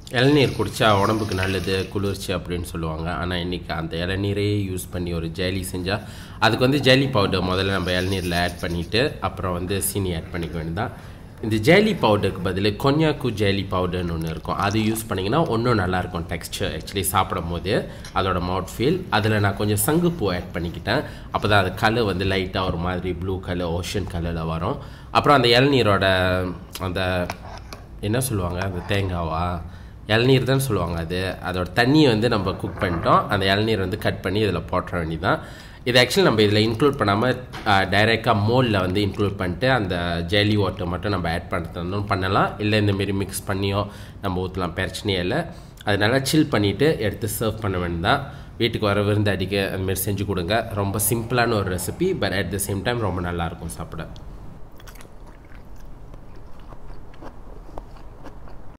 இளநீர் குடித்தா உடம்புக்கு நல்லது குளிர்ச்சி அப்படின்னு சொல்லுவாங்க ஆனால் இன்றைக்கி அந்த இளநீரே யூஸ் பண்ணி ஒரு ஜெலி செஞ்சால் அதுக்கு வந்து ஜெலி பவுடர் முதல்ல நம்ம இளநீரில் ஆட் பண்ணிவிட்டு அப்புறம் வந்து சீனி ஆட் பண்ணிக்க வேண்டியதான் இந்த ஜெலி பவுடருக்கு பதில் கொன்யாக்கு ஜெலி பவுடர்னு ஒன்று இருக்கும் அது யூஸ் பண்ணிங்கன்னா இன்னும் நல்லாயிருக்கும் டெக்ஸ்டர் ஆக்சுவலி சாப்பிடும் போது அதோட மவுத் ஃபீல் அதில் நான் கொஞ்சம் சங்குப்பூ ஆட் பண்ணிக்கிட்டேன் அப்போ தான் அது கலர் வந்து லைட்டாக ஒரு மாதிரி ப்ளூ கலர் ஓஷன் கலரில் வரும் அப்புறம் அந்த இளநீரோட அந்த என்ன சொல்லுவாங்க அந்த தேங்காவா இளநீர் தான் சொல்லுவாங்க அது அதோட தண்ணியை வந்து நம்ம குக் பண்ணிட்டோம் அந்த இளநீர் வந்து கட் பண்ணி இதில் போட்டுற வேண்டியதான் இது ஆக்சுவலி நம்ம இதில் இன்க்ளூட் பண்ணாமல் டைரெக்டாக மோலில் வந்து இன்க்ளூட் பண்ணிட்டு அந்த ஜெலி வாட்டர் மட்டும் நம்ம ஆட் பண்ணுறதுனாலும் பண்ணலாம் இல்லை இந்தமாரி மிக்ஸ் பண்ணியோ நம்ம ஊற்றலாம் பிரச்சனையே இல்லை அது நல்லா சில் பண்ணிவிட்டு எடுத்து சர்வ் பண்ண வேண்டியதான் வீட்டுக்கு வர விருந்து அடிக்க அதுமாரி செஞ்சு கொடுங்க ரொம்ப சிம்பிளான ஒரு recipe but at the same time ரொம்ப நல்லாயிருக்கும் சாப்பிட